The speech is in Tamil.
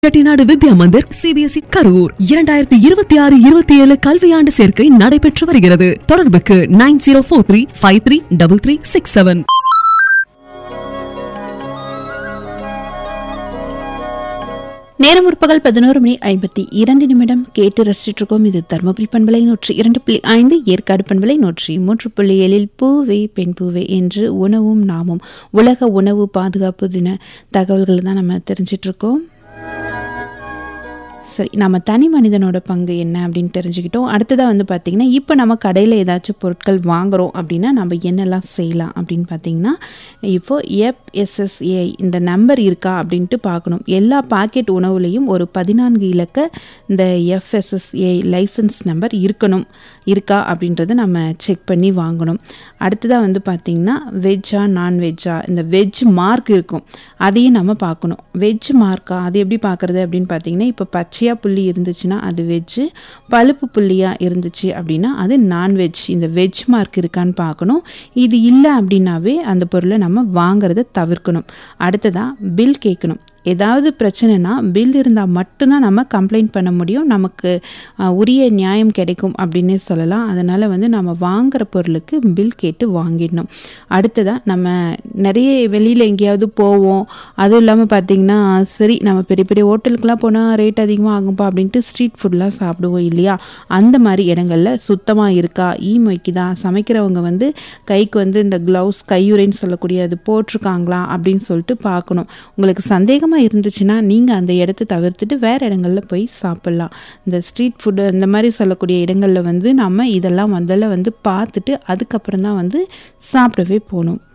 செட்டிநாடு வித்யா மந்திர் சிபிஎஸ்இ கரூர் இரண்டாயிரத்தி இருபத்தி ஆறு இருபத்தி ஏழு கல்வியாண்டு சேர்க்கை நடைபெற்று வருகிறது தொடர்புக்கு nine zero four three five three double three six seven நேரம் முற்பகல் பதினோரு மணி ஐம்பத்தி இரண்டு நிமிடம் கேட்டு ரசிச்சுட்டு இருக்கோம் இது தருமபுரி பண்பலை நூற்றி இரண்டு புள்ளி ஐந்து ஏற்காடு பண்பலை நூற்றி மூன்று புள்ளி ஏழில் பூவே பெண் பூவே என்று உணவும் நாமும் உலக உணவு பாதுகாப்பு தின தகவல்கள் தான் நம்ம தெரிஞ்சிட்டு இருக்கோம் சரி நம்ம தனி மனிதனோட பங்கு என்ன அப்படின்னு தெரிஞ்சுக்கிட்டோம் அடுத்ததாக வந்து பார்த்திங்கன்னா இப்போ நம்ம கடையில் ஏதாச்சும் பொருட்கள் வாங்குகிறோம் அப்படின்னா நம்ம என்னெல்லாம் செய்யலாம் அப்படின்னு பார்த்தீங்கன்னா இப்போது எஃப்எஸ்எஸ்ஏ இந்த நம்பர் இருக்கா அப்படின்ட்டு பார்க்கணும் எல்லா பாக்கெட் உணவுலேயும் ஒரு பதினான்கு இலக்க இந்த எஃப்எஸ்எஸ்ஏ லைசன்ஸ் நம்பர் இருக்கணும் இருக்கா அப்படின்றத நம்ம செக் பண்ணி வாங்கணும் அடுத்ததாக வந்து பார்த்திங்கன்னா வெஜ்ஜா நான்வெஜ்ஜா இந்த வெஜ் மார்க் இருக்கும் அதையும் நம்ம பார்க்கணும் வெஜ் மார்க்கா அது எப்படி பார்க்குறது அப்படின்னு பார்த்தீங்கன்னா இப்போ பச்சையாக புள்ளி இருந்துச்சுன்னா அது வெஜ்ஜு பழுப்பு புள்ளியாக இருந்துச்சு அப்படின்னா அது நான்வெஜ் இந்த வெஜ் மார்க் இருக்கான்னு பார்க்கணும் இது இல்லை அப்படின்னாவே அந்த பொருளை நம்ம வாங்குறத தவிர்க்கணும் அடுத்ததாக பில் கேட்கணும் ஏதாவது பிரச்சனைனா பில் இருந்தால் மட்டும்தான் நம்ம கம்ப்ளைண்ட் பண்ண முடியும் நமக்கு அஹ், உரிய நியாயம் கிடைக்கும் அப்படின்னே சொல்லலாம் அதனால் வந்து நம்ம வாங்குற பொருளுக்கு பில் கேட்டு வாங்கிடணும் அடுத்ததாக நம்ம நிறைய வெளியில் எங்கேயாவது போவோம் அதுவும் இல்லாமல் பார்த்திங்கன்னா சரி நம்ம பெரிய பெரிய ஹோட்டலுக்குலாம் போனால் ரேட் அதிகமாக ஆகும்பா அப்படின்ட்டு ஸ்ட்ரீட் ஃபுட்லாம் சாப்பிடுவோம் இல்லையா அந்த மாதிரி இடங்களில் சுத்தமாக இருக்கா ஈ மொய்க்குதா சமைக்கிறவங்க வந்து கைக்கு வந்து இந்த க்ளவுஸ் கையுறைன்னு சொல்லக்கூடிய அது போட்டிருக்காங்களா அப்படின்னு சொல்லிட்டு பார்க்கணும் உங்களுக்கு சந்தேகமாக இருந்துச்சுன்னா நீங்கள் அந்த இடத்த தவிர்த்துட்டு வேறு இடங்களில் போய் சாப்பிட்லாம் இந்த ஸ்ட்ரீட் ஃபுட்டு இந்த மாதிரி சொல்லக்கூடிய இடங்களில் வந்து நம்ம இதெல்லாம் முதல்ல வந்து பார்த்துட்டு அதுக்கப்புறம் தான் வந்து சாப்பிடவே போகணும்